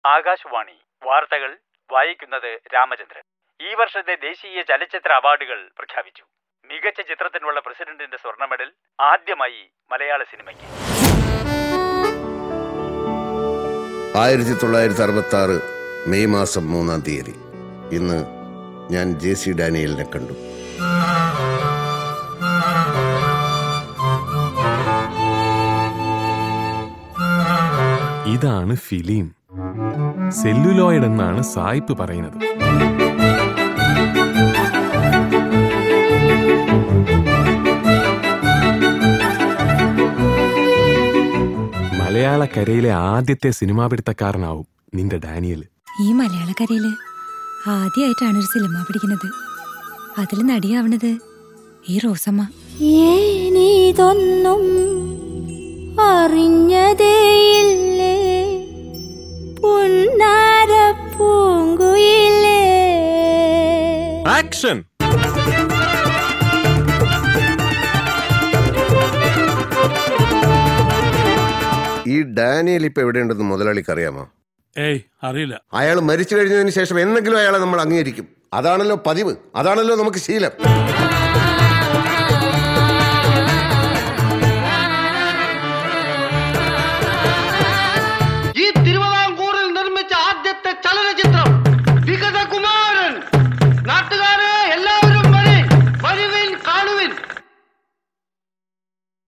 ആകാശവാണി വാർത്തകൾ വായിക്കുന്നത് രാമചന്ദ്രൻ ഈ വർഷത്തെ ദേശീയ ചലച്ചിത്ര അവാർഡുകൾ പ്രഖ്യാപിച്ചു മികച്ച ചിത്രത്തിനുള്ള പ്രസിഡന്റിന്റെ സ്വർണ്ണ മെഡൽ ആദ്യമായി മലയാള സിനിമയ്ക്ക് ആയിരത്തി തൊള്ളായിരത്തി അറുപത്തി ആറ് മെയ് മാസം മൂന്നാം തീയതി ഇന്ന് ഞാൻ ജെ സി ഡാനിയലിനെ കണ്ടു ഇതാണ് ഫിലിം സെല്ലുലോയിഡ് എന്നാണ് സായിപ്പ് പറയുന്നത് മലയാളക്കരയിലെ ആദ്യത്തെ സിനിമാ പിടുത്തക്കാരനാവും നിന്റെ ഡാനിയൽ ഈ മലയാളക്കരയില് ആദ്യമായിട്ടാണ് ഒരു സിനിമ പിടിക്കുന്നത് അതിൽ നടിയാവണത് ഈ റോസമ്മ ഏനിതൊന്നും അറിഞ്ഞതേയില്ലേ പുന്നാര പൂങ്കുയിലേ ആക്ഷൻ ഈ ഡാനിയൽ ഇപ്പൊ എവിടെയുണ്ടെന്ന് മുതലാളിക്ക് അറിയാമോ ഏയ് അറിയില്ല അയാൾ മരിച്ചു കഴിഞ്ഞതിന് ശേഷം എന്നെങ്കിലും അയാളെ നമ്മൾ അംഗീകരിക്കും അതാണല്ലോ പതിവ് അതാണല്ലോ നമുക്ക് ശീലം